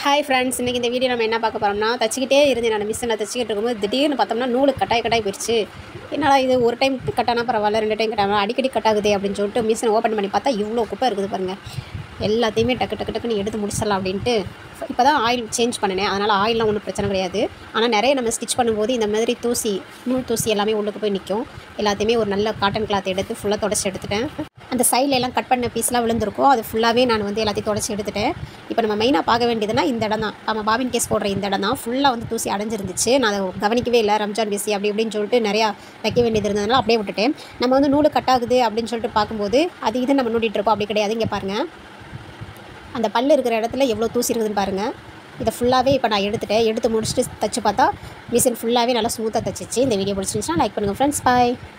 hi friends இன்றைக்கி இந்த video நம்ம என்ன பார்க்க போகிறோம்னா தச்சிக்கிட்டே இருந்தேன் நான் மிஷினில் தச்சிக்கிட்டு இருக்கும்போது திடீர்னு பார்த்தோம்னா நூலு கட்டாய் கட்டாய் போயிடுச்சு என்னடா இது ஒரு டைம் கட்டானா பரவாயில்ல ரெண்டு டைம் கட்டானா அடிக்கடி கட் ஆகுதே அப்படின்னு சொல்லிட்டு மிஷினை ஓப்பன் பண்ணி பார்த்தா இவ்வளோ குப்பை இருக்குது பாருங்கள் எல்லாத்தையுமே டக்கு டக்கு டக்குன்னு எடுத்து முடிச்சிடலாம் அப்படின்ட்டு இப்போ தான் ஆயில் சேஞ்ச் பண்ணினேன் அதனால் ஆயிலெலாம் ஒன்றும் பிரச்சனை கிடையாது ஆனால் நிறைய நம்ம ஸ்டிச் பண்ணும்போது இந்த மாதிரி தூசி நூல் தூசி எல்லாமே உள்ளுக்கு போய் நிற்கும் எல்லாத்தையுமே ஒரு நல்ல காட்டன் கிளாத் எடுத்து ஃபுல்லாக தொடச்சி எடுத்துட்டேன் அந்த சைடில் எல்லாம் கட் பண்ண பீஸ்லாம் விழுந்திருக்கும் அது ஃபுல்லாகவே நான் வந்து எல்லாத்தையும் தொடச்சி எடுத்துட்டேன் இப்போ நம்ம மெயினாக பார்க்க வேண்டியதுன்னா இந்த இடம் தான் நம்ம பாபின் கேஸ் போடுற இந்த இடம் தான் ஃபுல்லாக வந்து தூசி அடைஞ்சிருந்துச்சு நான் அதை கவனிக்கவே இல்லை ரம்ஜான் பேசி அப்படி இப்படின்னு சொல்லிட்டு நிறையா வைக்க வேண்டியது இருந்ததுனால அப்படியே விட்டுட்டேன் நம்ம வந்து நூல் கட் ஆகுது அப்படின்னு சொல்லிட்டு பார்க்கும்போது அது இது நம்ம நோண்டிட்டு இருப்போம் அப்படி கிடையாது இங்கே பாருங்கள் அந்த பல்லு இருக்கிற இடத்துல எவ்வளோ தூசி இருக்குதுன்னு பாருங்கள் இதை ஃபுல்லாகவே இப்போ நான் எடுத்துட்டேன் எடுத்து முடிச்சுட்டு தச்சு பார்த்தா மிஷின் ஃபுல்லாகவே நல்லா ஸ்மூத்தாக தச்சிச்சு இந்த வீடியோ பிடிச்சிருந்துச்சுன்னா லைக் பண்ணுங்கள் ஃப்ரெண்ட்ஸ் பாய்